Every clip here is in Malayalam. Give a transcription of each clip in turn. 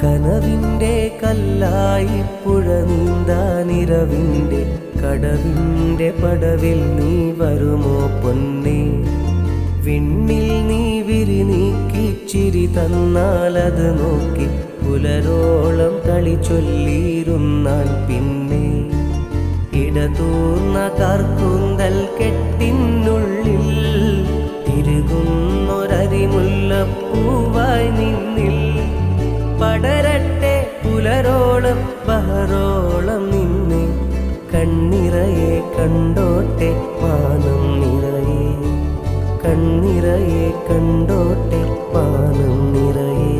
കനവിൻ്റെ കല്ലായി പുഴ നീന്താനിരവിൻ്റെ കടവിൻ്റെ പടവിൽ നീ വരുമോ പൊന്നേ വിണ്ണിൽ നീ വിരി നീക്കി ചിരി തന്നാലത് നോക്കി പുലരോളം കളി ചൊല്ലിയിരുന്നാൽ പിന്നെ ഇടതൂർന്ന കാർക്കൂന്തൽ കെട്ടിനുള്ളിൽ തിരുകുന്നൊരരിമുല്ലപ്പൂവായി നിന്നിൽ പടരട്ടെ പുലരോളം ബഹറോളം നിന്നെ കണ്ണിറയെ കണ്ടോട്ടെ മാനം നിറയെ കണ്ണിറയെ കണ്ടോട്ടെ മാനം നിറയെ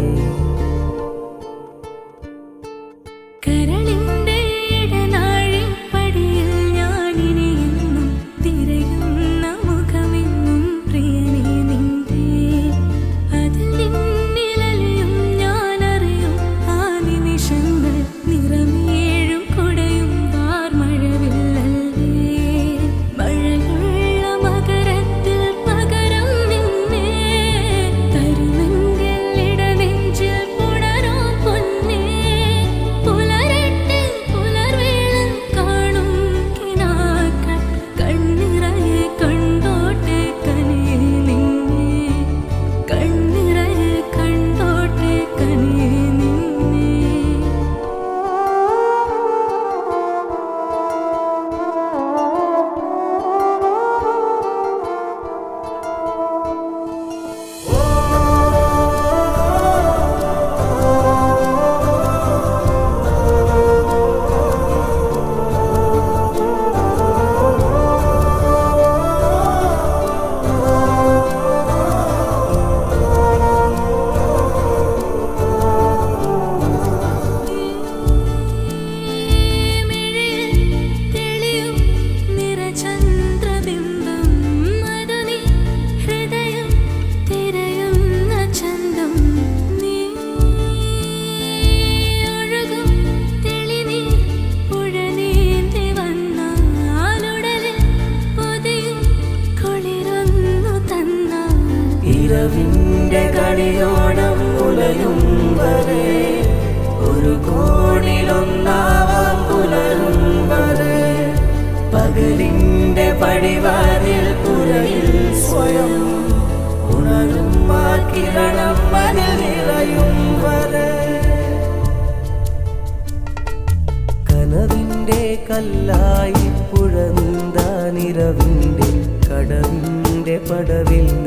കരളിന്റെ ഇടനാഴിപ്പടിയിൽ ഞാനിനിയെന്നും തിരയുന്ന മുഖമെന്നും പ്രിയനേ നിന്റെ അതിൽ നിന്നിലലിയും ഞാനറിയും ആ നിമിഷങ്ങൾ നിറമേഴും കൊടയും വാർമഴവില്ലല്ലേ മഴയുള്ള മകരത്തിൽ പകരം നിന്നെ തരുമെങ്കിൽ ഇടനെഞ്ചിൽ പുണരോ പൊന്നേ പുലരട്ടെ പുലർവേള കാണും കിനാക്കൾ കണ്ണിറയെ കണ്ടോട്ടെ കനിയെ നിന്നെ കണ്ണിറയെ കണ്ടോട്ടെ കനിയെ നിന്നെ തെളിയും നിറചന്ദ്രബിംബം അതു നീ ഹൃദയം തിരയുന്ന ചന്തം നീ ഒഴുകും തെളിനീർ പുഴ നീന്തി വന്നാലുടലിൽ പൊതിയും കുളിരൊന്നു തന്നാൽ ഇരവിന്റെ കളിയോണം ഉലയും വരെ ഒരു കോണിലൊന്നാവാൻ പുലരും വരെ പകലിന്റെ പടിവാരിൽ പുരയിൽ സ്വയം ഉണരും ആ കിരണം അതിൽ നിറയും വരെ കനവിൻ്റെ കല്ലായി പുഴ നീന്താനിരവിൻ്റെ കടവിൻ്റെ പടവിൽ